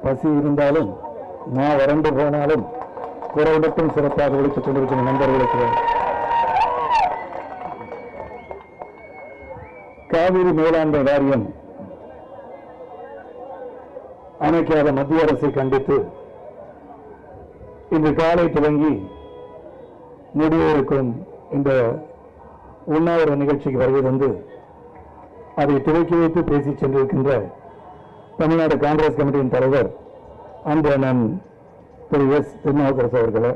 பசி இருந்தாலும் நான் வறண்டு போனாலும் குரவடத்தும் சிறப்பாக ஒழித்துக் கொண்டிருக்கும் நண்பர்களுக்கு காவிரி மேலாண்மை வாரியம் அமைக்காத மத்திய அரசை கண்டித்து இன்று காலை துவங்கி முடிவெடுக்கும் இந்த உண்ணாவிர நிகழ்ச்சிக்கு வருகை தந்து அதை துவக்கி வைத்து பேசி சென்றிருக்கின்ற தமிழ்நாடு காங்கிரஸ் கமிட்டியின் தலைவர் அன்பு அண்ணன் திரு எஸ் திருநாவுக்கரசு அவர்களே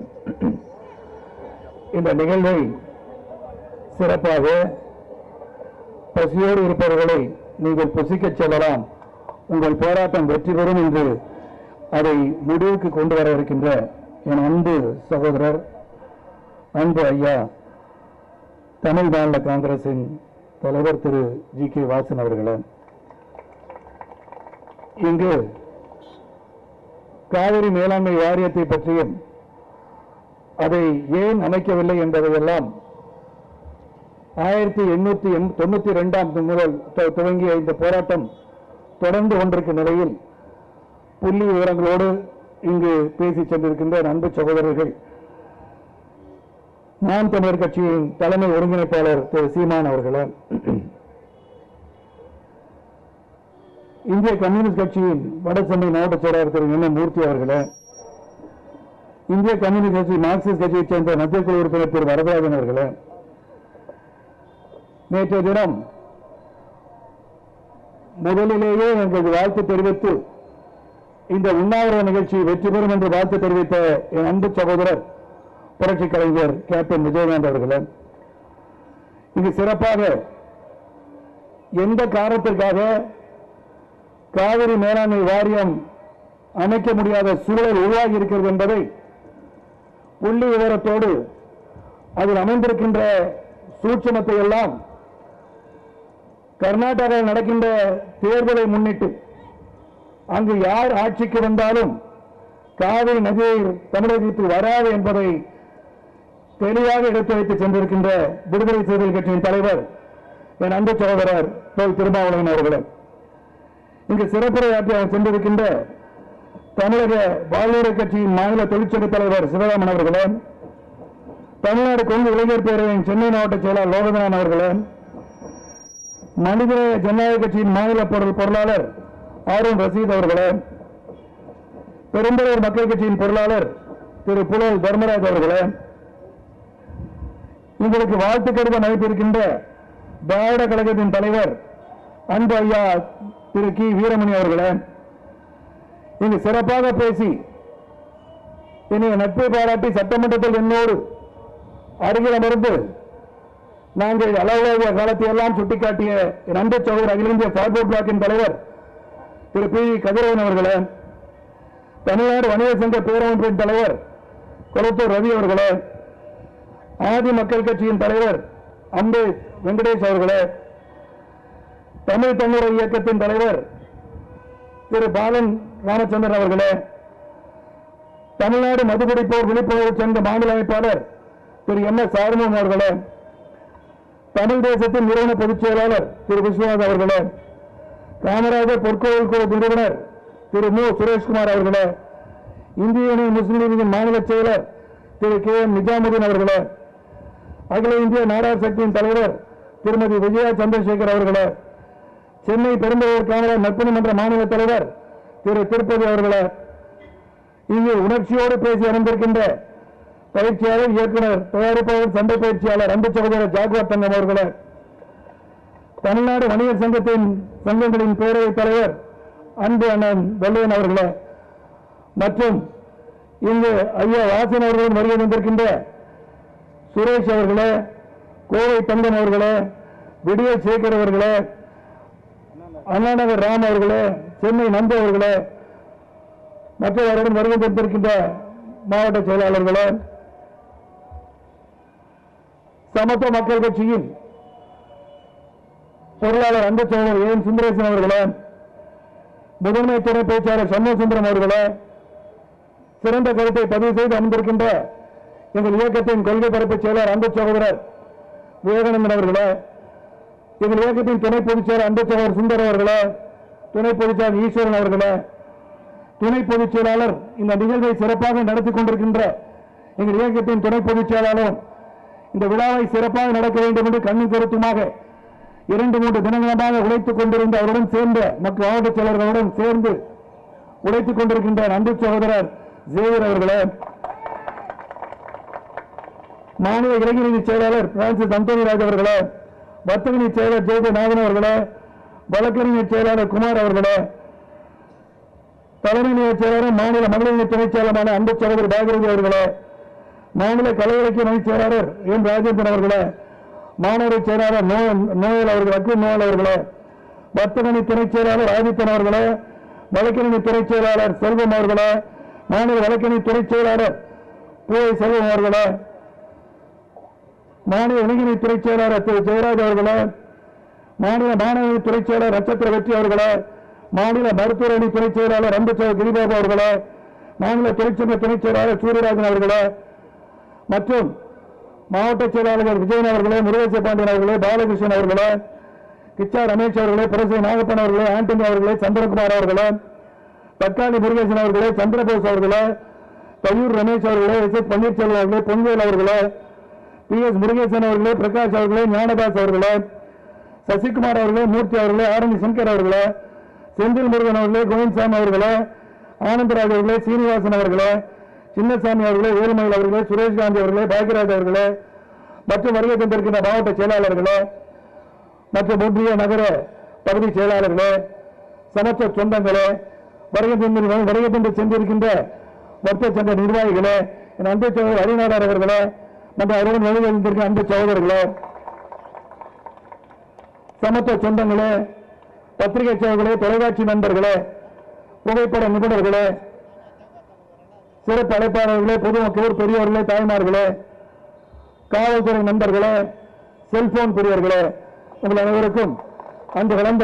இந்த நிகழ்வை சிறப்பாக பசியோடு இருப்பவர்களை நீங்கள் புசிக்கச் செல்லலாம் உங்கள் போராட்டம் வெற்றி பெறும் என்று அதை முடிவுக்கு கொண்டு வர இருக்கின்ற என் அன்பு சகோதரர் அன்பு ஐயா தமிழ் மாநில காங்கிரசின் தலைவர் திரு ஜி கே வாசன் அவர்களே இங்கு காவிரி மேலாண்மை வாரியத்தை பற்றியும் அதை ஏன் அமைக்கவில்லை என்பதையெல்லாம் ஆயிரத்தி எண்ணூத்தி தொண்ணூத்தி ரெண்டாம் முதல் து- துவங்கிய இந்த போராட்டம் தொடர்ந்து கொண்டிருக்கும் நிலையில் புள்ளி விவரங்களோடு இங்கு பேசி சென்றிருக்கின்ற என் அன்பு சகோதரர்கள் நாம் தமிழர் கட்சியின் தலைமை ஒருங்கிணைப்பாளர் திரு சீமான் அவர்களே இந்திய கம்யூனிஸ்ட் கட்சியின் வடசென்னை மாவட்ட செயலாளர் திரு என் எம் மூர்த்தி அவர்களே இந்திய கம்யூனிஸ்ட் கட்சி மார்க்சிஸ்ட் கட்சியைச் சேர்ந்த மத்திய குழு உறுப்பினர் திரு வரதராஜன் அவர்களே நேற்றைய தினம் முதலிலேயே எங்களுக்கு வாழ்த்து தெரிவித்து இந்த உண்ணாவிரத நிகழ்ச்சி வெற்றி பெறும் என்று வாழ்த்து தெரிவித்த என் அன்பு சகோதரர் புரட்சி கலைஞர் கேப்டன் விஜயகாந்த் அவர்களே இங்கு சிறப்பாக எந்த காரணத்திற்காக காவிரி மேலாண்மை வாரியம் அமைக்க முடியாத சூழல் உருவாகி இருக்கிறது என்பதை புள்ளி விவரத்தோடு அதில் அமைந்திருக்கின்ற சூட்சமத்தை எல்லாம் கர்நாடகாவில் நடக்கின்ற தேர்தலை முன்னிட்டு அங்கு யார் ஆட்சிக்கு வந்தாலும் காவிரி நதியை தமிழகத்தில் வராது என்பதை தெளிவாக எடுத்து வைத்து சென்றிருக்கின்ற விடுதலை சிறுத்தைகள் கட்சியின் தலைவர் என் அன்பு சகோதரர் தொல் திருமாவளவன் அவர்களே இங்கு சிறப்புரையாற்றி அவர் சென்றிருக்கின்ற தமிழக வாழ்வுரை கட்சியின் மாநில தொழிற்சங்க தலைவர் சிவராமன் அவர்களே தமிழ்நாடு கொங்கு இளைஞர் பேரவையின் சென்னை மாவட்ட செயலாளர் லோகநாதன் அவர்களே மனிதநேய ஜனநாயக கட்சியின் மாநில பொருள் பொருளாளர் ஆரோன் ரசீத் அவர்களே பெரும்பலூர் மக்கள் கட்சியின் பொருளாளர் திரு புலல் தர்மராஜ் அவர்களே உங்களுக்கு வாழ்த்து கடிதம் அனுப்பியிருக்கின்ற திராவிட கழகத்தின் தலைவர் அன்பு ஐயா திரு கி வீரமணி அவர்களே இங்கு சிறப்பாக பேசி என்னுடைய நட்பை பாராட்டி சட்டமன்றத்தில் என்னோடு அருகில் அமர்ந்து நாங்கள் அளவுலக காலத்தை எல்லாம் சுட்டிக்காட்டிய என் அன்பு சகோதரர் அகில இந்திய பார்வர்ட் பிளாக்கின் தலைவர் திரு பி கதிரவன் அவர்களே தமிழ்நாடு வணிக சங்க பேரமைப்பின் தலைவர் கொளத்தூர் ரவி அவர்களே ஆதி மக்கள் கட்சியின் தலைவர் அம்பே வெங்கடேஷ் அவர்களே தமிழ் தமிழர் இயக்கத்தின் தலைவர் திரு பாலன் ராமச்சந்திரன் அவர்களே தமிழ்நாடு மதுபிடிப்போர் விழிப்புணர்வு சங்க மாநில அமைப்பாளர் திரு எம் எஸ் ஆறுமுகம் அவர்களே தமிழ் தேசத்தின் நிறுவன பொதுச் செயலாளர் திரு விஸ்வநாத் அவர்களே காமராஜர் பொற்கோவில் குழு நிறுவனர் திரு மு சுரேஷ்குமார் அவர்களே இந்திய யூனியன் முஸ்லிம் லீகின் மாநில செயலர் திரு கே எம் நிஜாமுதீன் அவர்களே அகில இந்திய நாடார் சக்தியின் தலைவர் திருமதி விஜயா சந்திரசேகர் அவர்களே சென்னை பெரும்பலூர் காமராஜ் நற்பணி மன்ற மாநில தலைவர் திரு திருப்பதி அவர்களே இங்கு உணர்ச்சியோடு பேசி அமர்ந்திருக்கின்ற பயிற்சியாளர் இயக்குனர் தயாரிப்பாளர் சண்டை பயிற்சியாளர் அன்பு சகோதரர் ஜாகுவார் தங்கம் அவர்களே தமிழ்நாடு வணிகர் சங்கத்தின் சங்கங்களின் பேரவைத் தலைவர் அன்பு அண்ணன் வெள்ளையன் அவர்களே மற்றும் இங்கு ஐயா வாசன் அவர்களும் வருகை வந்திருக்கின்ற சுரேஷ் அவர்களே கோவை தங்கம் அவர்களே விடிய சேகர் அவர்களே அண்ணாநகர் ராம் அவர்களே சென்னை நந்து அவர்களே மற்றவருடன் வருகை தந்திருக்கின்ற மாவட்ட செயலாளர்களே சமத்துவ மக்கள் கட்சியின் பொருளாளர் அன்பு சோழர் ஏன் சுந்தரேசன் அவர்களே முதன்மை துணை பேச்சாளர் சண்முகசுந்தரம் அவர்களே சிறந்த கருத்தை பதிவு செய்து அமர்ந்திருக்கின்ற எங்கள் இயக்கத்தின் கொள்கை பரப்பு செயலர் அன்பு சகோதரர் விவேகானந்தன் அவர்களே எங்கள் இயக்கத்தின் துணை பொதுச் செயலர் அன்பு சகோதரர் சுந்தர் அவர்களே துணை பொதுச் செயலர் ஈஸ்வரன் அவர்களே துணை பொதுச் செயலாளர் இந்த நிகழ்வை சிறப்பாக நடத்தி கொண்டிருக்கின்ற எங்கள் இயக்கத்தின் துணை பொதுச் செயலாளரும் இந்த விழாவை சிறப்பாக நடக்க வேண்டும் என்று கண்ணும் கருத்துமாக இரண்டு மூன்று தினங்களமாக உழைத்துக் கொண்டிருந்த அவருடன் சேர்ந்த மற்ற மாவட்ட செயலர்களுடன் சேர்ந்து உழைத்துக் கொண்டிருக்கின்ற அன்பு சகோதரர் ஜேவியர் அவர்களே மாநில இளைஞரணி செயலாளர் பிரான்சிஸ் அந்தோனிராஜ் அவர்களே வர்த்தகணி செயலர் ஜெயதநாதன் அவர்களே வழக்கறிஞர் செயலாளர் குமார் அவர்களே தலைமை நிலைய செயலாளர் மாநில மகளிர் துணைச் செயலரான அன்பு சகோதரர் பாகரதி அவர்களே மாநில கலை இலக்கிய இணைச் செயலாளர் என் ராஜேந்திரன் அவர்களே மாணவர் செயலாளர் நோயல் நோயல் அவர்கள் அக்ரி நோயல் அவர்களே வர்த்தகணி துணைச் செயலாளர் ஆதித்தன் அவர்களே வழக்கறிஞர் துணைச் செயலாளர் செல்வம் அவர்களே மாநில வழக்கறிஞர் துணைச் செயலாளர் பூவை செல்வம் அவர்களே மாநில இளைஞரணி துறை செயலாளர் திரு ஜெயராஜ் அவர்களே மாநில மாணவ துறை செயலாளர் நட்சத்திர வெற்றி அவர்களே மாநில மருத்துவ அணி துறை செயலாளர் அன்புச்சவர் கிரிபாபு அவர்களே மாநில தொழிற்சங்க துணைச் செயலாளர் சூரியராஜன் அவர்களே மற்றும் மாவட்ட செயலாளர்கள் விஜயன் அவர்களே முருகேச பாண்டியன் அவர்களே பாலகிருஷ்ணன் அவர்களே கிச்சா ரமேஷ் அவர்களே புரசை நாகப்பன் அவர்களே ஆண்டனி அவர்களே சந்திரகுமார் அவர்களே தக்காளி முருகேசன் அவர்களே சந்திரபோஸ் அவர்களே தையூர் ரமேஷ் அவர்களே எஸ் எஸ் பன்னீர்செல்வம் அவர்களே பொன்வேல் அவர்களே பி எஸ் முருகேசன் அவர்களே பிரகாஷ் அவர்களே ஞானதாஸ் அவர்களே சசிகுமார் அவர்களே மூர்த்தி அவர்களே ஆரணி சங்கர் அவர்களே செந்தில் முருகன் அவர்களே கோவிந்த்சாமி அவர்களே ஆனந்தராஜ் அவர்களே சீனிவாசன் அவர்களே சின்னசாமி அவர்களே வேலுமயில் அவர்களே சுரேஷ் காந்தி அவர்களே பாக்யராஜ் அவர்களே மற்றும் வருகை தந்திருக்கின்ற மாவட்ட செயலாளர்களே மற்றும் ஒன்றிய நகர பகுதி செயலாளர்களே சமத்துவ சொந்தங்களே வருகை தந்து வருகை தந்து சென்றிருக்கின்ற வர்த்தக சங்க நிர்வாகிகளே என் அன்பு சகோதரர் அருணாளர் அவர்களே மற்றும் அவருடன் வருகை தந்திருக்கிற அன்பு சகோதரர்களே சமத்துவ சொந்தங்களே பத்திரிகை சேவர்களே தொலைக்காட்சி நண்பர்களே புகைப்பட நிபுணர்களே சிறப்பு அழைப்பாளர்களே பொதுமக்கள் பெரியவர்களே தாய்மார்களே காவல்துறை நண்பர்களே செல்போன் பிரியர்களே உங்கள் அனைவருக்கும் அன்று கலந்த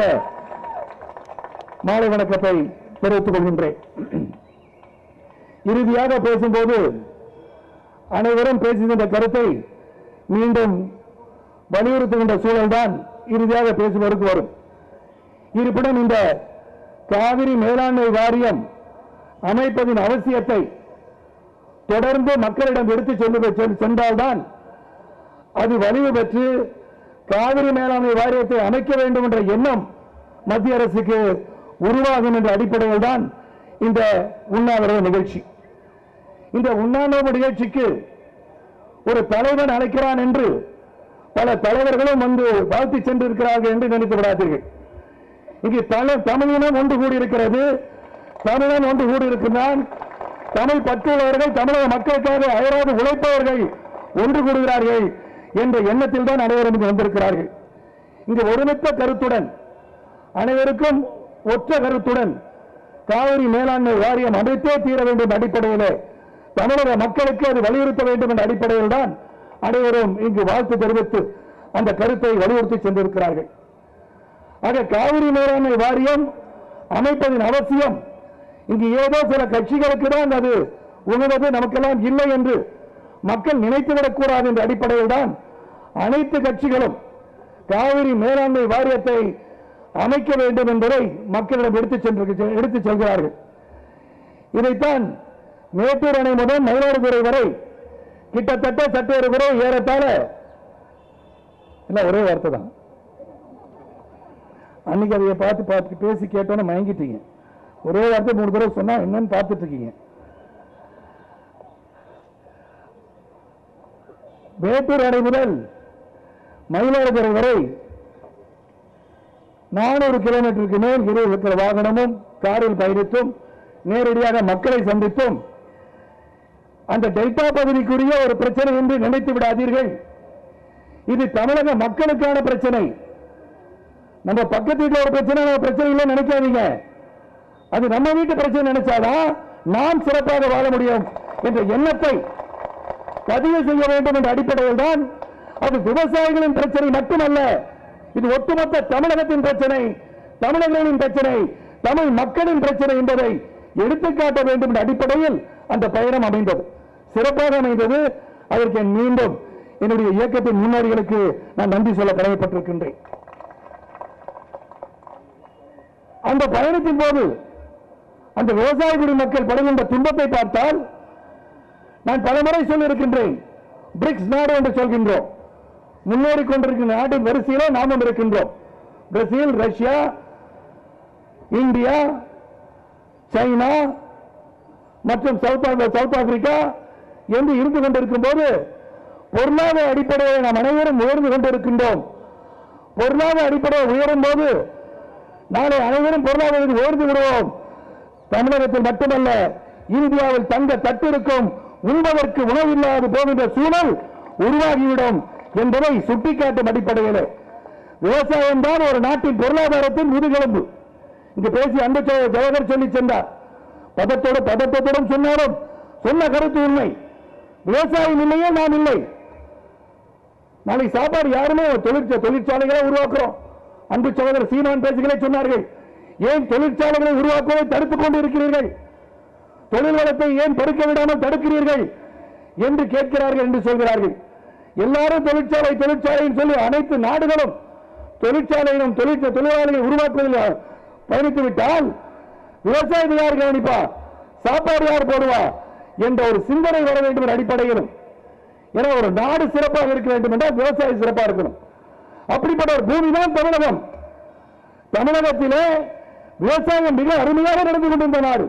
மாலை வணக்கத்தை தெரிவித்துக் கொள்கின்றேன் இறுதியாக பேசும்போது அனைவரும் பேசுகின்ற கருத்தை மீண்டும் வலியுறுத்துகின்ற சூழல்தான் இறுதியாக பேசுவதற்கு வரும் இருப்பினும் இந்த காவிரி மேலாண்மை வாரியம் அமைப்பதின் அவசியத்தை தொடர்ந்து மக்களிடம் எடுத்துச் சென்று சென்றால்தான் அது வலிவு பெற்று காவிரி மேலாண்மை வாரியத்தை அமைக்க வேண்டும் என்ற எண்ணம் மத்திய அரசுக்கு உருவாகும் என்ற அடிப்படையில் தான் இந்த உண்ணாவிரத நிகழ்ச்சி இந்த உண்ணாவிரத நிகழ்ச்சிக்கு ஒரு தலைவன் அழைக்கிறான் என்று பல தலைவர்களும் வந்து வாழ்த்தி சென்றிருக்கிறார்கள் என்று நினைத்து விடாதீர்கள் இங்கு தல- தமிழினம் ஒன்று கூடியிருக்கிறது தமிழன் ஒன்று கூடியிருக்கிறான் தமிழ் பற்றுள்ளவர்கள் தமிழக மக்களுக்காக அயராது உழைப்பவர்கள் ஒன்று கூடுகிறார்கள் என்ற எண்ணத்தில் தான் அனைவரும் இங்கு வந்திருக்கிறார்கள் இங்கு ஒருமித்த கருத்துடன் அனைவருக்கும் ஒற்ற கருத்துடன் காவிரி மேலாண்மை வாரியம் அமைத்தே தீர வேண்டும் என்ற அடிப்படையிலே தமிழக மக்களுக்கு அது வலியுறுத்த வேண்டும் என்ற அடிப்படையில் தான் அனைவரும் இங்கு வாழ்த்து தெரிவித்து அந்த கருத்தை வலியுறுத்தி சென்றிருக்கிறார்கள் ஆக காவிரி மேலாண்மை வாரியம் அமைப்பதின் அவசியம் இங்கு ஏதோ சில கட்சிகளுக்கு தான் அது உணவது நமக்கெல்லாம் இல்லை என்று மக்கள் நினைத்துவிடக் கூடாது என்ற அடிப்படையில் தான் அனைத்து கட்சிகளும் காவிரி மேலாண்மை வாரியத்தை அமைக்க வேண்டும் என்பதை மக்களிடம் எடுத்துச் சென்று எடுத்துச் செல்கிறார்கள் இதைத்தான் மேட்டூர் அணை முதல் மயிலாடுதுறை வரை கிட்டத்தட்ட சற்றொரு குறை ஏறத்தாழ இல்ல ஒரே வார்த்தை தான் அன்னைக்கு அதைய பார்த்து பார்த்து பேசி கேட்டோன்னு மயங்கிட்டீங்க ஒரே வார்த்தை மூணு தடவை சொன்னா என்னன்னு பார்த்துட்டு இருக்கீங்க மேட்டூர் அணை முதல் மயிலாடுதுறை வரை நானூறு கிலோமீட்டருக்கு மேல் இரு இருக்கிற வாகனமும் காரில் பயணித்தும் நேரடியாக மக்களை சந்தித்தும் அந்த டெல்டா பகுதிக்குரிய ஒரு பிரச்சனை என்று நினைத்து விடாதீர்கள் இது தமிழக மக்களுக்கான பிரச்சனை நம்ம பக்கத்து வீட்டுல ஒரு பிரச்சனை நம்ம பிரச்சனை இல்லை நினைக்காதீங்க அது நம்ம வீட்டு பிரச்சனை நினைச்சாதான் நாம் சிறப்பாக வாழ முடியும் என்ற எண்ணத்தை பதிவு செய்ய வேண்டும் என்ற அடிப்படையில் தான் அது விவசாயிகளின் பிரச்சனை மட்டுமல்ல இது ஒட்டுமொத்த தமிழகத்தின் பிரச்சனை தமிழர்களின் பிரச்சனை தமிழ் மக்களின் பிரச்சனை என்பதை எடுத்துக்காட்ட வேண்டும் என்ற அடிப்படையில் அந்த பயணம் அமைந்தது சிறப்பாக அமைந்தது அதற்கு என் மீண்டும் என்னுடைய இயக்கத்தின் முன்னோடிகளுக்கு நான் நன்றி சொல்ல கடமைப்பட்டிருக்கின்றேன் அந்த பயணத்தின் போது அந்த விவசாய குடி மக்கள் படுகின்ற துன்பத்தை பார்த்தால் நான் பலமுறை சொல்லியிருக்கின்றேன் பிரிக்ஸ் நாடு என்று சொல்கின்றோம் முன்னேறி கொண்டிருக்கிற நாட்டின் வரிசையிலே நாமும் இருக்கின்றோம் பிரேசில் ரஷ்யா இந்தியா சைனா மற்றும் சவுத் ஆப்~ சவுத் ஆப்பிரிக்கா என்று இருந்து கொண்டிருக்கும் போது பொருளாதார அடிப்படையில் நாம் அனைவரும் உயர்ந்து கொண்டிருக்கின்றோம் பொருளாதார அடிப்படையில் உயரும் போது நாளை அனைவரும் பொருளாதாரத்தில் உயர்ந்து விடுவோம் தமிழகத்தில் மட்டுமல்ல இந்தியாவில் தங்க தட்டு இருக்கும் உண்பதற்கு உணவில்லாது போகின்ற சூழல் உருவாகிவிடும் என்பதை சுட்டிக்காட்டும் அடிப்படையில் விவசாயம் தான் ஒரு நாட்டின் பொருளாதாரத்தின் முதுகெலும்பு இங்கு பேசி அன்பு சகோ- ஜவஹர் சொல்லி சென்றார் பதத்தோடு பதட்டத்துடன் சொன்னாலும் சொன்ன கருத்து உண்மை விவசாயம் இல்லையே நாம் இல்லை நாளைக்கு சாப்பாடு யாருமே தொழிற்சா தொழிற்சாலைகளை உருவாக்குறோம் அன்பு சகோதரர் சீமான் பேசுகளை சொன்னார்கள் ஏன் தொழிற்சாலைகளை உருவாக்குவதை தடுத்துக் கொண்டு இருக்கிறீர்கள் தொழில் வளத்தை ஏன் பெருக்க விடாமல் தடுக்கிறீர்கள் என்று கேட்கிறார்கள் என்று சொல்கிறார்கள் எல்லாரும் தொழிற்சாலை தொழிற்சாலைன்னு சொல்லி அனைத்து நாடுகளும் தொழிற்சாலையிலும் தொழிற்ச தொழிலாளிகளை உருவாக்குவதில் பயணித்து விட்டால் விவசாயத்தை யார் கவனிப்பா சாப்பாடு யார் போடுவா என்ற ஒரு சிந்தனை வர வேண்டும் என்ற அடிப்படையிலும் ஏன்னா ஒரு நாடு சிறப்பாக இருக்க வேண்டும் என்றால் விவசாயம் சிறப்பாக இருக்கணும் அப்படிப்பட்ட ஒரு பூமி தான் தமிழகம் தமிழகத்திலே விவசாயம் மிக அருமையாக நடந்து கொண்டிருந்த நாடு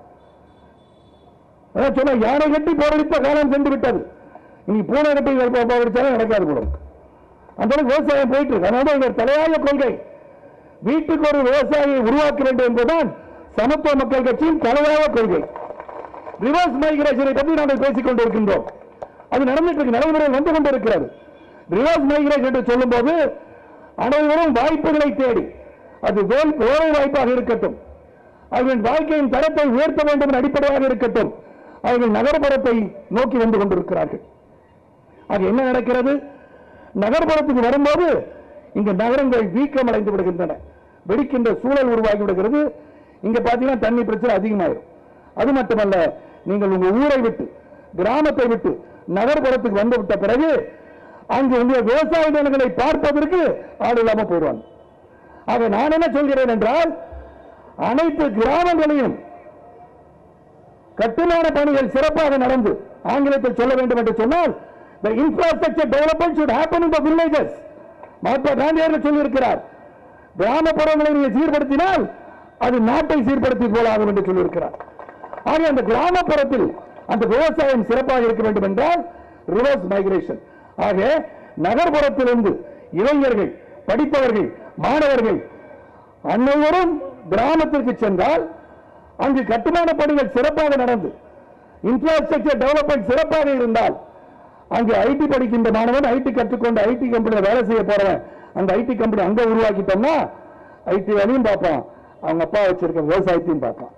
அதான் சொன்ன யானை கட்டி போரடித்த காலம் சென்று விட்டது இனி பூனை கட்டி போரடிச்சாலும் நடக்காது கூட அந்த அளவுக்கு விவசாயம் போயிட்டு இருக்கு அதனால எங்கள் தலையாய கொள்கை வீட்டுக்கு ஒரு விவசாயியை உருவாக்க வேண்டும் என்பதுதான் சமத்துவ மக்கள் கட்சியின் தலையாய கொள்கை ரிவர்ஸ் மைக்ரேஷனை பற்றி நாங்கள் பேசிக் கொண்டிருக்கின்றோம் அது நடந்துட்டு இருக்கு நடைமுறையில் வந்து கொண்டிருக்கிறது ரிவர்ஸ் மைக்ரேஷன் என்று சொல்லும்போது அனைவரும் வாய்ப்புகளை தேடி அது வேல்- வேலை வாய்ப்பாக இருக்கட்டும் அவர்களின் வாழ்க்கையின் தரத்தை உயர்த்த வேண்டும் என்ற அடிப்படையாக இருக்கட்டும் அவர்கள் நகர்ப்புறத்தை நோக்கி வந்து கொண்டிருக்கிறார்கள் அது என்ன நடக்கிறது நகர்ப்புறத்துக்கு வரும்போது இங்க நகரங்கள் வீக்கம் அடைந்து விடுகின்றன வெடிக்கின்ற சூழல் உருவாகி விடுகிறது இங்க பாத்தீங்கன்னா தண்ணி பிரச்சனை அதிகமாயிரும் அது மட்டுமல்ல நீங்கள் உங்க ஊரை விட்டு கிராமத்தை விட்டு நகர்ப்புறத்துக்கு வந்து விட்ட பிறகு அங்கு உங்க விவசாய நிலங்களை பார்ப்பதற்கு ஆள் இல்லாம போயிடுவாங்க ஆக நான் என்ன சொல்கிறேன் என்றால் அனைத்து கிராமங்களையும் கட்டுமான பணிகள் சிறப்பாக நடந்து ஆங்கிலத்தில் சொல்ல வேண்டும் என்று சொன்னால் the infrastructure development should happen in the villages Mahatma Gandhi அவர்கள் சொல்லியிருக்கிறார் கிராமப்புறங்களை நீங்கள் சீர்படுத்தினால் அது நாட்டை சீர்படுத்தி போலாகும் என்று சொல்லியிருக்கிறார் ஆக அந்த கிராமப்புறத்தில் அந்த விவசாயம் சிறப்பாக இருக்க வேண்டும் என்றால் ரிவர்ஸ் மைக்ரேஷன் ஆக நகர்ப்புறத்திலிருந்து இளைஞர்கள் படித்தவர்கள் மாணவர்கள் அனைவரும் கிராமத்திற்கு சென்றால் அங்கு கட்டுமான பணிகள் சிறப்பாக நடந்து இன்ஃப்ராஸ்ட்ரக்சர் டெவலப்மெண்ட் சிறப்பாக இருந்தால் அங்கு ஐடி படிக்கின்ற மாணவன் ஐடி கற்றுக்கொண்டு ஐடி கம்பெனியில் வேலை செய்ய போறவன் அந்த ஐடி கம்பெனி அங்க உருவாக்கிட்டோம்னா ஐடி வேலையும் பார்ப்பான் அவங்க அப்பா வச்சிருக்க விவசாயத்தையும் பார்ப்பான்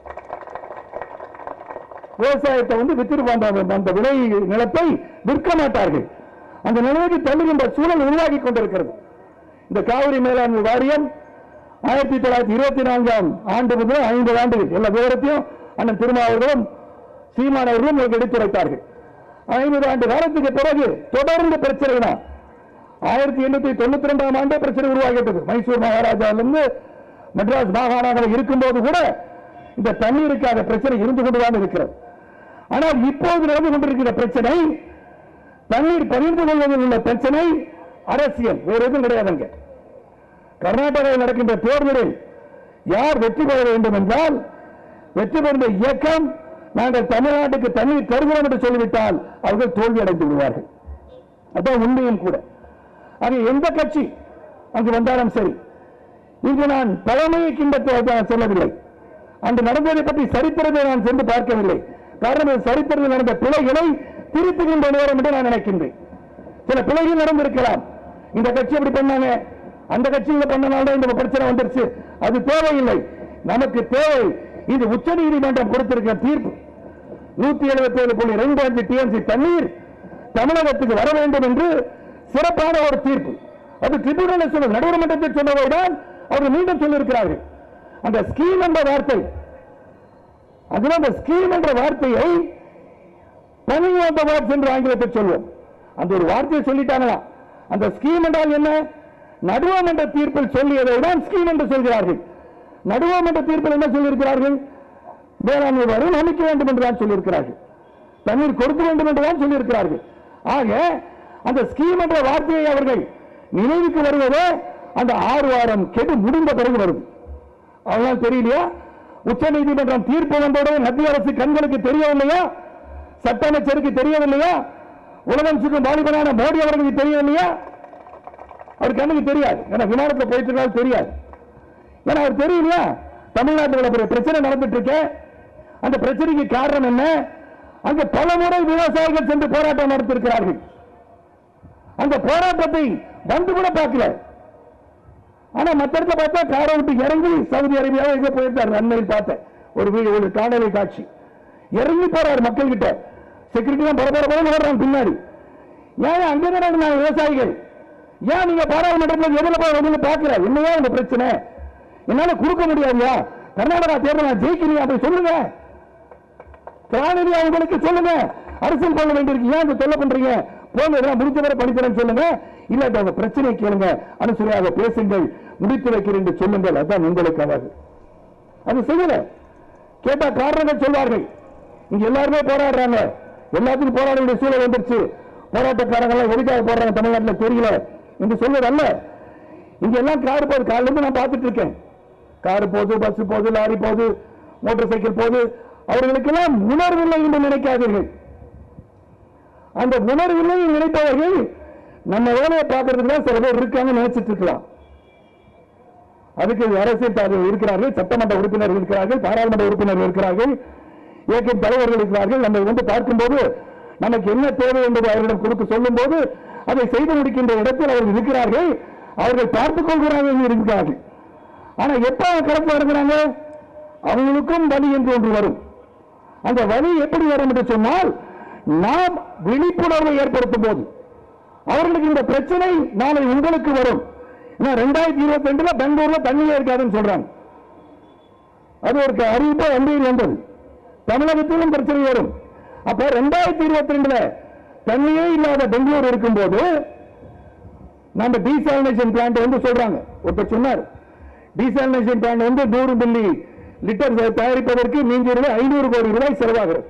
விவசாயத்தை வந்து வித்திருப்பாங்க அந்த- அந்த விலை நிலத்தை விற்க மாட்டார்கள் அந்த நிலைமைக்கு தள்ளுகின்ற சூழல் உருவாகி கொண்டிருக்கிறது இந்த காவிரி மேலாண்மை வாரியம் ஆயிரத்தி தொள்ளாயிரத்தி இருபத்தி நான்காம் ஆண்டு முதல் ஐம்பது ஆண்டுகள் எல்லா விவரத்தையும் அண்ணன் திருமாவர்களும் சீமான் அவர்களும் உங்களுக்கு எடுத்துரைத்தார்கள் ஐம்பது ஆண்டு காலத்துக்கு பிறகு தொடர்ந்து பிரச்சனை தான் ஆயிரத்தி எண்ணூத்தி தொண்ணூத்தி ரெண்டாம் ஆண்டே பிரச்சனை உருவாகிட்டது மைசூர் மகாராஜாவிலிருந்து மெட்ராஸ் மாகாணங்கள் இருக்கும்போது கூட இந்த தண்ணீருக்காக பிரச்சனை இருந்து கொண்டுதான் இருக்கிறது ஆனால் இப்போது நடந்து கொண்டிருக்கிற பிரச்சனை தண்ணீர் பகிர்ந்து கொள்வதில் உள்ள பிரச்சனை அரசியல் வேற எதுவும் கிடையாதுங்க கர்நாடகாவில் நடக்கின்ற தேர்தலில் யார் வெற்றி பெற வேண்டும் என்றால் வெற்றி பெறுந்த இயக்கம் நாங்கள் தமிழ்நாட்டுக்கு தண்ணீர் தருகிறோம் என்று சொல்லிவிட்டால் அவர்கள் தோல்வி அடைந்து விடுவார்கள் அதான் உண்மையும் கூட அது எந்த கட்சி அங்கு வந்தாலும் சரி இங்கு நான் பழமையை கிண்டத்தை சொல்லவில்லை அன்று நடந்ததை பற்றி சரித்திரத்தை நான் சென்று பார்க்கவில்லை காரணம் இது சரித்திரத்தில் நடந்த பிழைகளை திருத்துகின்ற நேரம் என்று நான் நினைக்கின்றேன் சில பிழைகள் நடந்திருக்கலாம் இந்த கட்சி அப்படி பண்ணாங்க அந்த கட்சியில பண்ணனால இந்த பிரச்சனை வந்துருச்சு அது தேவையில்லை நமக்கு தேவை இது உச்ச நீதிமன்றம் கொடுத்திருக்கிற தீர்ப்பு நூத்தி எழுபத்தி ஏழு புள்ளி ரெண்டு அஞ்சு டிஎம்சி தண்ணீர் தமிழகத்துக்கு வர வேண்டும் என்று சிறப்பான ஒரு தீர்ப்பு அது ட்ரிபியூனல் சொல்ல நடுவர்மன்றத்தில் சொன்னதை தான் அவர்கள் மீண்டும் சொல்லியிருக்கிறார்கள் அந்த ஸ்கீம் என்ற வார்த்தை அதில் அந்த ஸ்கீம் என்ற வார்த்தையை தனி வார்த்தை என்று ஆங்கிலத்தில் சொல்வோம் அந்த ஒரு வார்த்தையை சொல்லிட்டாங்களா அந்த ஸ்கீம் என்றால் என்ன நடுவமன்ற தீர்ப்பில் சொல்லியதை தான் ஸ்கீம் என்று சொல்கிறார்கள் நடுவமன்ற தீர்ப்பில் என்ன சொல்லியிருக்கிறார்கள் வேளாண்மை வாரியம் அமைக்க வேண்டும் என்று தான் சொல்லியிருக்கிறார்கள் தண்ணீர் கொடுக்க வேண்டும் என்று தான் சொல்லியிருக்கிறார்கள் ஆக அந்த ஸ்கீம் என்ற வார்த்தையை அவர்கள் நினைவுக்கு வருவதே அந்த ஆறு வாரம் கெடு முடிந்த பிறகு வருது அதனால் தெரியலையா உச்ச நீதிமன்றம் தீர்ப்பு வந்தவுடன் மத்திய அரசு கண்களுக்கு தெரியவில்லையா சட்ட அமைச்சருக்கு தெரியவில்லையா உலகம் சுற்றும் வாலிபனான மோடி அவர்களுக்கு தெரியவில்லையா அவர் கண்ணுக்கு தெரியாது ஏன்னா விமானத்தில் போயிட்டு இருந்தாலும் தெரியாது ஏன்னா அவர் தெரியலையா தமிழ்நாட்டில் இவ்வளவு பெரிய பிரச்சனை நடந்துட்டு இருக்கு அந்த பிரச்சனைக்கு காரணம் என்ன அங்க பல முறை விவசாயிகள் சென்று போராட்டம் நடத்திருக்கிறார்கள் அந்த போராட்டத்தை வந்து கூட பார்க்கல ஆனா மத்த இடத்துல பார்த்தா காரை விட்டு இறங்கி சவுதி அரேபியாவை எங்க போயிருந்தார் அண்மையில் பார்த்தேன் ஒரு வீடு ஒரு காணொலி காட்சி இறங்கி போறாரு மக்கள் கிட்ட செக்யூரிட்டி தான் பரபர பரபரன்னு ஓடுறாங்க பின்னாடி ஏன் அங்கதான் நாங்க விவசாயிகள் ஏன் நீங்க பாராளுமன்றத்தில் எதிர போய் வந்து பார்க்கல என்னையா இந்த பிரச்சனை என்னால கொடுக்க முடியாதுயா கர்நாடகா தேர்தல் நான் ஜெயிக்கிறீங்க அப்படி சொல்லுங்க திராணிலி அவங்களுக்கு சொல்லுங்க அரசியல் பண்ண வேண்டியிருக்கு ஏன் இந்த தொல்லை பண்றீங்க போங்க இதெல்லாம் முடிஞ்ச வரை படிக்கிறேன்னு சொல்லுங்க இல்ல அந்த பிரச்சனை கேளுங்க அனுசரியாக பேசுங்கள் முடித்து வைக்கிறேன் என்று சொல்லுங்கள் அதான் உங்களுக்கு அழகு அது செய்யல கேட்டா காரணங்கள் சொல்வார்கள் இங்க எல்லாருமே போராடுறாங்க எல்லாத்துக்கும் போராட வேண்டிய சூழல் வந்துருச்சு போராட்டக்காரங்க எல்லாம் எதுக்காக போடுறாங்க தமிழ்நாட்டில் தெரியல என்று சொல்வது அல்ல இங்க எல்லாம் கார் போகுது காலையில இருந்து நான் பார்த்துட்டு இருக்கேன் கார் போகுது பஸ் போகுது லாரி போகுது மோட்டார் சைக்கிள் போகுது அவர்களுக்கெல்லாம் உணர்வில்லை என்று நினைக்காதீர்கள் அந்த உணர்வில்லை என்று நினைப்பவர்கள் நம்ம வேலையை பார்க்கறதுக்கு தான் சில பேர் இருக்காங்க நினைச்சிட்டு இருக்கலாம் அதுக்கு அரசியல் தலைவர்கள் இருக்கிறார்கள் சட்டமன்ற உறுப்பினர்கள் இருக்கிறார்கள் பாராளுமன்ற உறுப்பினர்கள் இருக்கிறார்கள் இயக்கம் தலைவர்கள் இருக்கிறார்கள் நம்ம வந்து பார்க்கும்போது நமக்கு என்ன தேவை என்பதை அவர்களிடம் கொடுத்து சொல்லும் போது அதை செய்து முடிக்கின்ற இடத்தில் அவர்கள் இருக்கிறார்கள் அவர்கள் பார்த்துக் கொள்கிறார்கள் என்று இருக்கிறார்கள் ஆனா எப்ப களத்தில் இறங்குறாங்க அவங்களுக்கும் வலி என்று ஒன்று வரும் அந்த வலி எப்படி வரும் என்று சொன்னால் நாம் விழிப்புணர்வை ஏற்படுத்தும் போது அவர்களுக்கு இந்த பிரச்சனை நாளை உங்களுக்கு வரும் ரெண்டாயிரத்தி இருபத்தி ரெண்டுல பெங்களூர்ல தண்ணியே இருக்காதுன்னு சொல்றாங்க அது ஒரு அறிவிப்பா எம்பையில் வந்தது தமிழகத்திலும் பிரச்சனை வரும் அப்ப ரெண்டாயிரத்தி இருபத்தி ரெண்டுல தண்ணியே இல்லாத பெங்களூர் இருக்கும்போது நம்ம டீசாலினேஷன் பிளான்ட் வந்து சொல்றாங்க ஒருத்தர் சொன்னார் டீசாலினேஷன் பிளான்ட் வந்து நூறு மில்லி லிட்டர் தயாரிப்பதற்கு மீஞ்சூரில் ஐநூறு கோடி ரூபாய் செலவாகிறது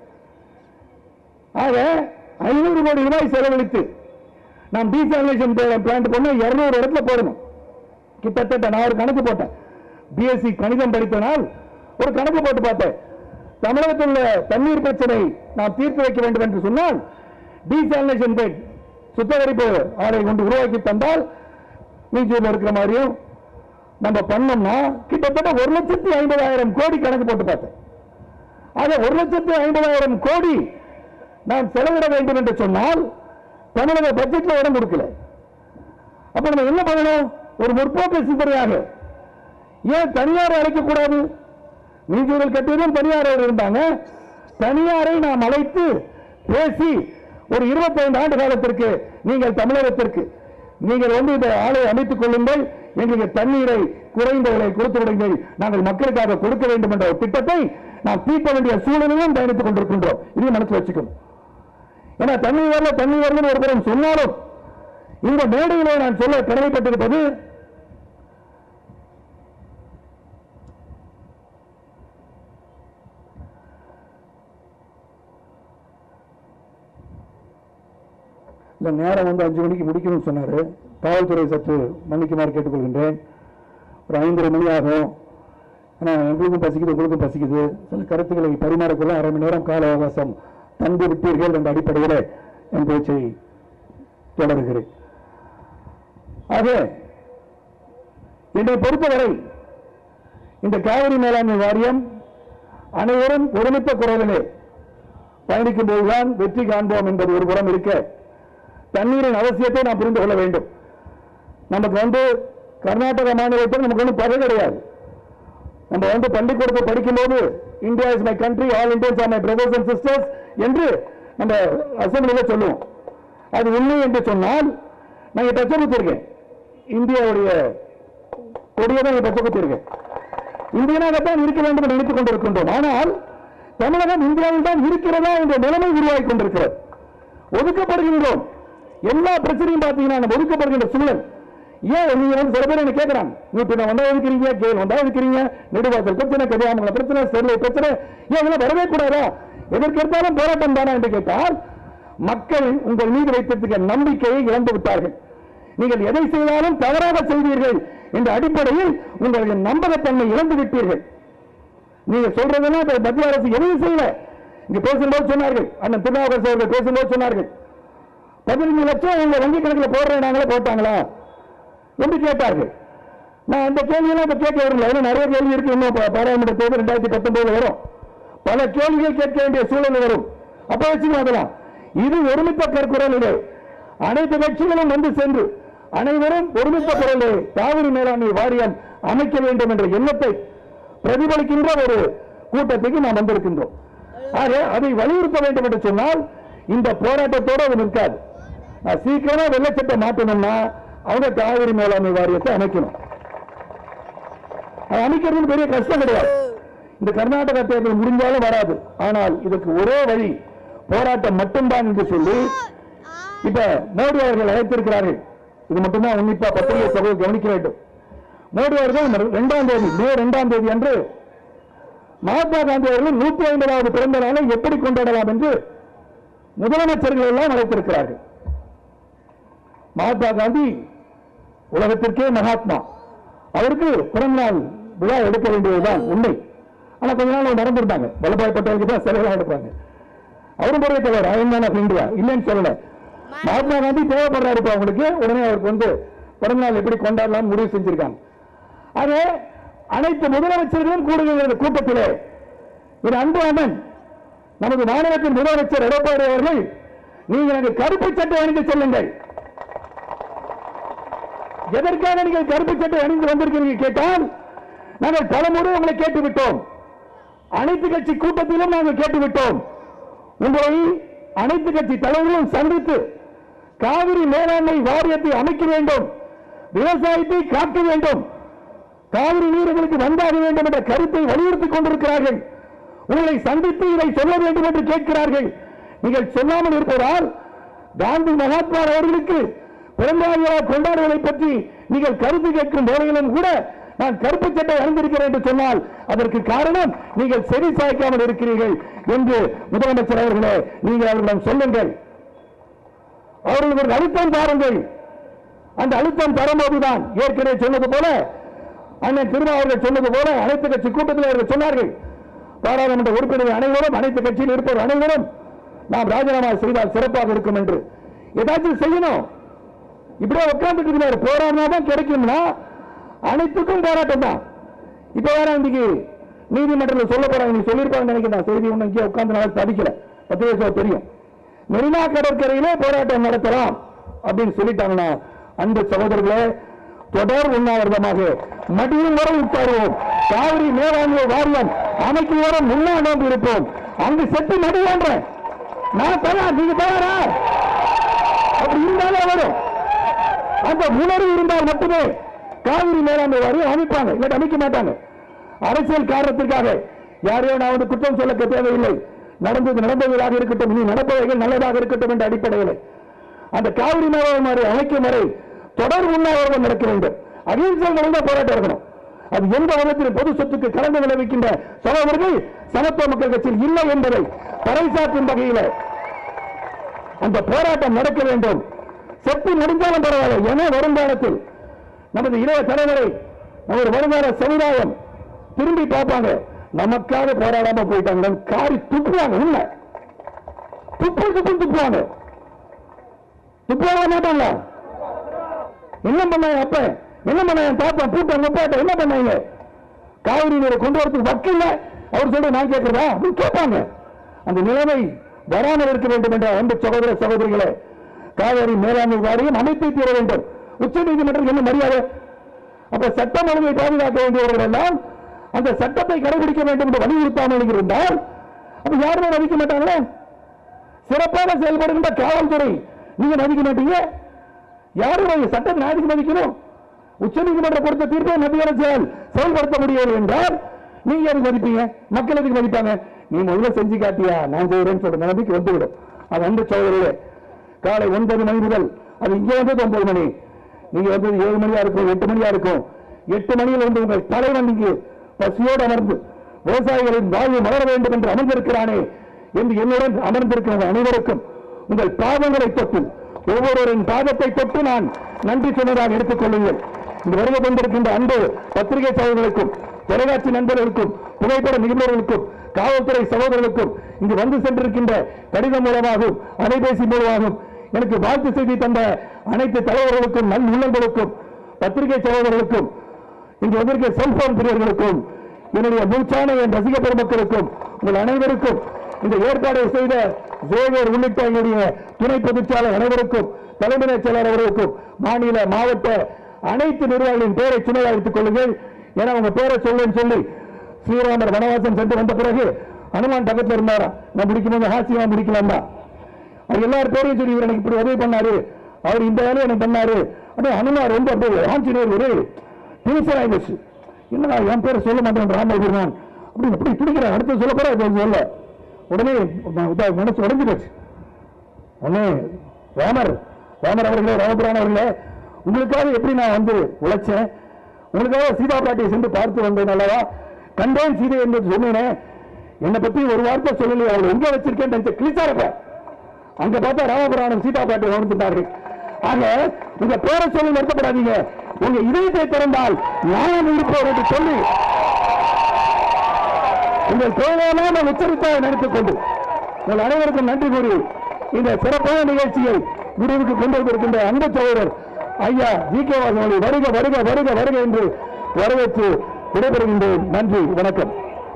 ஆக ஐநூறு கோடி ரூபாய் செலவழித்து நாம் டீசாலினேஷன் பிளான்ட் பண்ண இருநூறு இடத்துல போடணும் கிட்டத்தட்ட நான் ஒரு கணக்கு போட்டேன் பிஎஸ்சி கணிதம் படித்தனால் ஒரு கணக்கு போட்டு பார்த்தேன் தமிழகத்தில் உள்ள தண்ணீர் பிரச்சனை நாம் தீர்த்து வைக்க வேண்டும் என்று சொன்னால் டீசாலினேஷன் பெட் சுத்திகரிப்பு ஆலை கொண்டு உருவாக்கி தந்தால் மீஞ்சூர்ல இருக்கிற மாதிரியும் நம்ம பண்ணோம்னா கிட்டத்தட்ட ஒரு லட்சத்தி ஐம்பதாயிரம் கோடி கணக்கு போட்டு பார்த்தேன் ஆக ஒரு லட்சத்தி ஐம்பதாயிரம் கோடி நாம் செலவிட வேண்டும் என்று சொன்னால் தமிழக பட்ஜெட்ல இடம் கொடுக்கல அப்ப நம்ம என்ன பண்ணணும் ஒரு முற்போக்கு சிந்தனையாக ஏன் தனியாரை அழைக்கக்கூடாது நீதிகள் கட்டியதும் தனியார் இருந்தாங்க தனியாரை நாம் அழைத்து பேசி ஒரு 25 ஆண்டு காலத்திற்கு நீங்கள் தமிழகத்திற்கு நீங்கள் வந்து இந்த ஆலை அமைத்துக் கொள்ளுங்கள் எங்களுக்கு தண்ணீரை குறைந்த விலை கொடுத்து விடுங்கள் நாங்கள் மக்களுக்காக கொடுக்க வேண்டும் என்ற ஒரு திட்டத்தை நாம் தீர்க்க வேண்டிய சூழலையும் பயணித்துக் கொண்டிருக்கின்றோம் இதையும் மனசில் வச்சுக்கணும் ஏன்னா தண்ணி வரல தண்ணி வருதுன்னு ஒரு புறம் சொன்னாலும் இந்த மேடையிலே நான் சொல்ல கடமைப்பட்டிருப்பது இல்ல நேரம் வந்து அஞ்சு மணிக்கு முடிக்கணும்னு சொன்னாரு காவல்துறை சற்று மன்னிக்குமாறு கேட்டுக்கொள்கின்றேன் ஒரு ஐந்தரை மணி ஆகும் ஏன்னா எங்களுக்கும் பசிக்குது உங்களுக்கும் பசிக்குது சில கருத்துக்களை பரிமாறக்குள்ள அரை மணி நேரம் கால அவகாசம் தந்து விட்டீர்கள் என்ற அடிப்படையில் என் பேச்சை தொடர்கிறேன் ஆக என்னை பொறுத்தவரை இந்த காவிரி மேலாண்மை வாரியம் அனைவரும் ஒருமித்த குரலிலே பயணிக்கும் போதுதான் வெற்றி காண்போம் என்பது ஒரு புறம் இருக்க தண்ணீரின் அவசியத்தை நாம் புரிந்து கொள்ள வேண்டும் நமக்கு வந்து கர்நாடக மாநிலத்தில் நமக்கு ஒன்றும் பகை கிடையாது நம்ம வந்து பள்ளிக்கூடத்தில் படிக்கும்போது India is my country all Indians are my brothers and sisters என்று நம்ம அசம்பிளில சொல்லுவோம் அது உண்மை என்று சொன்னால் நான் இங்க டச்ச குத்திருக்கேன் இந்தியாவுடைய கொடியை தான் டச்ச குத்திருக்கேன் இந்தியனாகத்தான் இருக்க வேண்டும் என்று நினைத்துக் கொண்டிருக்கின்றோம் ஆனால் தமிழகம் இந்தியாவில் தான் இருக்கிறதா என்ற நிலைமை உருவாகி கொண்டிருக்கிறது ஒதுக்கப்படுகின்றோம் எல்லா பிரச்சனையும் பார்த்தீங்கன்னா நம்ம ஒதுக்கப்படுகின்ற சூழல் ஏன் நீங்க வந்து சில பேர் என்ன கேட்கறாங்க நூற்றி நான் வந்தா இருக்கிறீங்க கேள் வந்தா இருக்கிறீங்க நெடுவாசல் பிரச்சனை கதியாமங்கல பிரச்சனை ஸ்டெர்லைட் பிரச்சனை ஏன் இதெல்லாம் வரவே கூடாதா எதற்கு எடுத்தாலும் போராட்டம் தானே என்று கேட்டால் மக்கள் உங்கள் மீது வைத்திருக்க நம்பிக்கையை இழந்து விட்டார்கள் நீங்கள் எதை செய்தாலும் தவறாக செய்வீர்கள் என்ற அடிப்படையில் உங்களுடைய நம்பகத்தன்மை இழந்து விட்டீர்கள் நீங்க சொல்றதெல்லாம் இப்ப மத்திய அரசு எதையும் செய்யல இங்க பேசும்போது சொன்னார்கள் அண்ணன் திருநாவுக்கரசு அவர்கள் பேசும்போது சொன்னார்கள் பதினஞ்சு லட்சம் உங்க வங்கி கணக்கில் போடுறேன் நாங்களே போட்டாங்களா என்று கேட்டார்கள் நான் அந்த கேள்வியெல்லாம் இப்ப கேட்க வரல ஏன்னா நிறைய கேள்வி இருக்கு இன்னும் பா- பாராளுமன்ற தேர்தல் ரெண்டாயிரத்தி பத்தொன்பதுல வரும் பல கேள்விகள் கேட்க வேண்டிய சூழ்நிலை வரும் அப்ப வச்சுக்கோ அதெல்லாம் இது ஒருமித்த கற்குரல் இது அனைத்து கட்சிகளும் வந்து சென்று அனைவரும் ஒருமித்த குரலே காவிரி மேலாண்மை வாரியம் அமைக்க வேண்டும் என்ற எண்ணத்தை பிரதிபலிக்கின்ற ஒரு கூட்டத்துக்கு நாம் வந்திருக்கின்றோம் ஆக அதை வலியுறுத்த வேண்டும் என்று சொன்னால் இந்த போராட்டத்தோடு அது நிற்காது நான் சீக்கிரமா வெள்ளச்சட்டை மாற்றணும்னா அவங்க காவிரி மேலாண்மை வாரியத்தை அமைக்கணும் அது அமைக்கிறது பெரிய கஷ்டம் கிடையாது இந்த கர்நாடகா தேர்தல் முடிஞ்சாலும் வராது ஆனால் இதற்கு ஒரே வழி போராட்டம் மட்டும்தான் என்று சொல்லி இப்ப மோடி அவர்கள் அழைத்திருக்கிறார்கள் இது மட்டும்தான் உன்னிப்பா பத்திரிகை சகோதரர் கவனிக்க வேண்டும் மோடி அவர்கள் இரண்டாம் தேதி மே இரண்டாம் தேதி அன்று மகாத்மா காந்தி அவர்கள் நூத்தி ஐம்பதாவது பிறந்த நாளை எப்படி கொண்டாடலாம் என்று முதலமைச்சர்கள் எல்லாம் அழைத்திருக்கிறார்கள் மகாத்மா காந்தி உலகத்திற்கே மகாத்மா அவருக்கு பிறந்தநாள் விழா எடுக்க வேண்டியதுதான் உண்மை ஆனா கொஞ்ச நாள் மறந்துருந்தாங்க வல்லபாய் பட்டேலுக்கு தான் சிலையெல்லாம் எடுப்பாங்க அவரும் பெரிய தலைவர் அயன்மேன் ஆஃப் இந்தியா இல்லைன்னு சொல்லல மகாத்மா காந்தி தேவைப்படுறாரு இப்ப அவங்களுக்கு உடனே அவருக்கு வந்து பிறந்தநாள் எப்படி கொண்டாடலாம் முடிவு செஞ்சிருக்காங்க ஆக அனைத்து முதலமைச்சர்களும் கூடுகிற இந்த கூட்டத்திலே ஒரு அன்பு அண்ணன் நமது மாநிலத்தின் முதலமைச்சர் எடப்பாடி அவர்கள் நீங்கள் அங்கு கருப்பு சட்டை அணிந்து செல்லுங்கள் எதற்காக நீங்கள் கருப்பு சட்டை அணிந்து வந்திருக்கிறீர்கள் கேட்டால் நாங்கள் பலமுறை உங்களை கேட்டுவிட்டோம் அனைத்து கட்சி கூட்டத்திலும் நாங்கள் கேட்டுவிட்டோம் உங்களை அனைத்து கட்சி தலைவர்களும் சந்தித்து காவிரி மேலாண்மை வாரியத்தை அமைக்க வேண்டும் விவசாயத்தை காக்க வேண்டும் காவிரி நீர்களுக்கு வந்தாக வேண்டும் என்ற கருத்தை வலியுறுத்திக் கொண்டிருக்கிறார்கள் உங்களை சந்தித்து இதை சொல்ல வேண்டும் என்று கேட்கிறார்கள் நீங்கள் சொல்லாமல் இருப்பதால் காந்தி மகாத்மா அவர்களுக்கு பிறந்தநாள் விழா கொண்டாடுவதை பற்றி நீங்கள் கருத்து கேட்கும் வேளையிலும் கூட நான் கருப்பு சட்டை அணிந்திருக்கிறேன் என்று சொன்னால் அதற்கு காரணம் நீங்கள் செவி சாய்க்காமல் இருக்கிறீர்கள் என்று முதலமைச்சர் அவர்களே நீங்கள் அவர்களிடம் சொல்லுங்கள் அவர்களுக்கு அழுத்தம் தாருங்கள் அந்த அழுத்தம் தரும்போதுதான் ஏற்கனவே சொன்னது போல அண்ணன் திருமா அவர்கள் சொன்னது போல அனைத்து கட்சி கூட்டத்தில் அவர்கள் சொன்னார்கள் பாராளுமன்ற உறுப்பினர்கள் அனைவரும் அனைத்து கட்சியில் இருப்பவர் அனைவரும் நாம் ராஜினாமா செய்தால் சிறப்பாக இருக்கும் என்று ஏதாச்சும் செய்யணும் இப்படியே உட்கார்ந்துட்டு இருக்கிறார் போராடினா தான் கிடைக்கும்னா அனைத்துக்கும் போராட்டம் தான் இப்ப வேற இன்னைக்கு நீதிமன்றத்தில் சொல்ல போறாங்க நீ சொல்லியிருப்பாங்க நினைக்கிறேன் செய்தி ஒண்ணு இங்கே உட்கார்ந்து நாள் தவிக்கல பத்திரிகை தெரியும் மெரினா கடற்கரையிலே போராட்டம் நடத்தலாம் அப்படின்னு சொல்லிட்டாங்கன்னா அந்த சகோதரர்களே தொடர் உண்ணாவிரதமாக மடியும் வரை உட்காருவோம் காவிரி மேலாண்மை வாரியம் அமைக்கும் வரை முன்னா நோம்பு இருப்போம் அங்கு செத்து மடியோன்றேன் நான் தயார் நீங்க தயாரா அப்படி இருந்தாலே வரும் அந்த உணர்வு இருந்தால் மட்டுமே காவிரி மேலாண்மை வாரியம் அமைப்பாங்க இல்லாட்டி அமைக்க மாட்டாங்க அரசியல் காரணத்திற்காக யாரையோ நான் வந்து குற்றம் சொல்ல தேவையில்லை நடந்தது நடந்ததாக இருக்கட்டும் இனி நடப்பவைகள் நல்லதாக இருக்கட்டும் என்ற அடிப்படையில் அந்த காவிரி மேலாண்மை அமைக்கும் வரை தொடர் உண்ணாவிரதம் நடக்க வேண்டும் அகிம்சை நிறைந்த போராட்டம் இருக்கணும் அது எந்த விதத்தில் பொது சொத்துக்கு கலந்து விளைவிக்கின்ற சகோதரர்கள் சமத்துவ மக்கள் கட்சியில் இல்லை என்பதை பறைசாற்றும் வகையில் அந்த போராட்டம் நடக்க வேண்டும் செத்து முடிந்தாலும் பரவாயில்லை என வருங்காலத்தில் நமது இளைய தலைவரை நமது வருங்கால சமுதாயம் திரும்பி பார்ப்பாங்க நமக்காக போராடாம போயிட்டாங்க காரி துப்புவாங்க உண்மை துப்பு துப்பு துப்புவாங்க துப்புவாங்க மாட்டாங்க என்ன பண்ணாங்க அப்ப என்ன பண்ணாங்க தாத்தா பூட்ட முப்பாட்ட என்ன பண்ணாங்க காவிரி நீரை கொண்டு வரதுக்கு வக்கில்ல அவர் சொல்ற நான் கேட்கிறதா அப்படின்னு கேட்பாங்க அந்த நிலைமை வராமல் இருக்க வேண்டும் என்ற அன்பு சகோதர சகோதரிகளே காவிரி மேலாண்மை வாரியம் அமைப்பை தீர வேண்டும் உச்ச நீதிமன்றம் என்ன மரியாதை அப்ப சட்டம் ஒழுங்கை பாதுகாக்க வேண்டியவர்கள் எல்லாம் அந்த சட்டத்தை கடைபிடிக்க வேண்டும் என்று வலியுறுத்தாமல் இருந்தால் அப்ப யாருமே மதிக்க மாட்டாங்களே சிறப்பாக செயல்படுகின்ற காவல்துறை நீங்க மதிக்க மாட்டீங்க யாரும் அந்த சட்டத்தை நாளைக்கு மதிக்கணும் உச்ச நீதிமன்றம் கொடுத்த தீர்ப்பை மத்திய அரசால் செயல்படுத்த முடியவில்லை என்றால் நீங்க எதுக்கு மதிப்பீங்க மக்கள் எதுக்கு மதிப்பாங்க நீ முதல்ல செஞ்சு காட்டியா நான் செய்கிறேன்னு சொல்ற நிலைமைக்கு வந்துவிடும் அது அன்பு சோதரிலே காலை ஒன்பது மணி முதல் அது இங்கே வந்தது ஒன்பது மணி நீங்க வந்தது ஏழு மணியா இருக்கும் எட்டு மணியா இருக்கும் எட்டு மணியில் வந்து உங்கள் தலைவன் இங்கு பசியோடு அமர்ந்து விவசாயிகளின் வாழ்வு மலர வேண்டும் என்று அமர்ந்திருக்கிறானே என்று என்னுடன் அமர்ந்திருக்கிற அனைவருக்கும் உங்கள் பாதங்களை தொட்டு ஒவ்வொருவரின் பாதத்தை தொட்டு நான் நன்றி சொன்னதாக எடுத்துக் கொள்ளுங்கள் இந்த வருகை கொண்டிருக்கின்ற அன்பு பத்திரிகை சகோதரர்களுக்கும் தொலைக்காட்சி நண்பர்களுக்கும் புகைப்பட நிபுணர்களுக்கும் காவல்துறை சகோதரர்களுக்கும் இங்கு வந்து சென்றிருக்கின்ற கடிதம் மூலமாகவும் அலைபேசி மூலமாகவும் எனக்கு வாழ்த்து செய்தி தந்த அனைத்து தலைவர்களுக்கும் நல் உள்ளங்களுக்கும் பத்திரிகை சகோதரர்களுக்கும் இங்கு வந்திருக்கிற செல்போன் பிரியர்களுக்கும் என்னுடைய மூச்சான என் ரசிக பெருமக்களுக்கும் உங்கள் அனைவருக்கும் இந்த ஏற்பாடை செய்த ஜேவியர் உள்ளிட்ட எங்களுடைய துணை பொதுச்சாளர் அனைவருக்கும் தலைமை செயலாளர் அவர்களுக்கும் மாநில மாவட்ட அனைத்து நிர்வாகிகளின் பேரை சுமையாக எடுத்துக் கொள்ளுங்கள் ஏன்னா உங்க பேரை சொல்லுன்னு சொல்லி ஸ்ரீராமர் வனவாசம் சென்று வந்த பிறகு அனுமான் பக்கத்துல இருந்தாரா நான் முடிக்கும்போது ஹாசியமா முடிக்கலாம் தான் அவர் எல்லார் பேரையும் சொல்லி இவர் எனக்கு இப்படி உதவி பண்ணாரு அவர் இந்த வேலையை எனக்கு பண்ணாரு அப்படியே ஹனுமார் வந்து அப்படியே ஆஞ்சநேயர் ஒரு டென்ஷன் ஆயிடுச்சு என்னடா என் பேரை சொல்ல மாட்டேன் ராமபெருமான் அப்படின்னு அப்படி துடிக்கிறேன் அடுத்து சொல்ல போற இப்ப சொல்ல உடனே நான் இதா மனசு உடஞ்சு போச்சு உடனே ராமர் ராமர் அவர்களே ராமபுரான் அவர்களே உங்களுக்காக எப்படி நான் வந்து உழைச்சேன் உங்களுக்காக சீதா பிராட்டியை சென்று பார்த்து வந்தேன் அல்லவா கண்டேன் சீதை என்று சொன்னேனே என்னை பத்தி ஒரு வார்த்தை சொல்லலையே அவளை எங்க வச்சிருக்கேன் கிழிச்சாரப்ப அங்க பார்த்தா ராமபுராணம் சீதா பாட்டை கவனித்துட்டார்கள் ஆக உங்க பேரை சொல்லி வருத்தப்படாதீங்க உங்க இதயத்தை திறந்தால் நியாயம் இருப்போம் என்று சொல்லி உங்கள் தேவையான உச்சரித்தாக நினைத்துக் கொண்டு உங்கள் அனைவருக்கும் நன்றி கூறி இந்த சிறப்பான நிகழ்ச்சியை முடிவுக்கு கொண்டு வந்திருக்கின்ற அன்பு சகோதரர் ஐயா ஜி கே வாசமொழி வருக வருக வருக வருக என்று வரவேற்று விடைபெறுகின்றேன் நன்றி வணக்கம்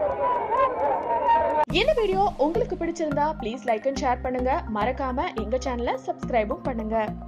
இந்த வீடியோ உங்களுக்கு பிடிச்சிருந்தா ப்ளீஸ் லைக் அண்ட் ஷேர் பண்ணுங்க மறக்காம எங்க சேனலை சப்ஸ்கிரைபும் பண்ணுங்க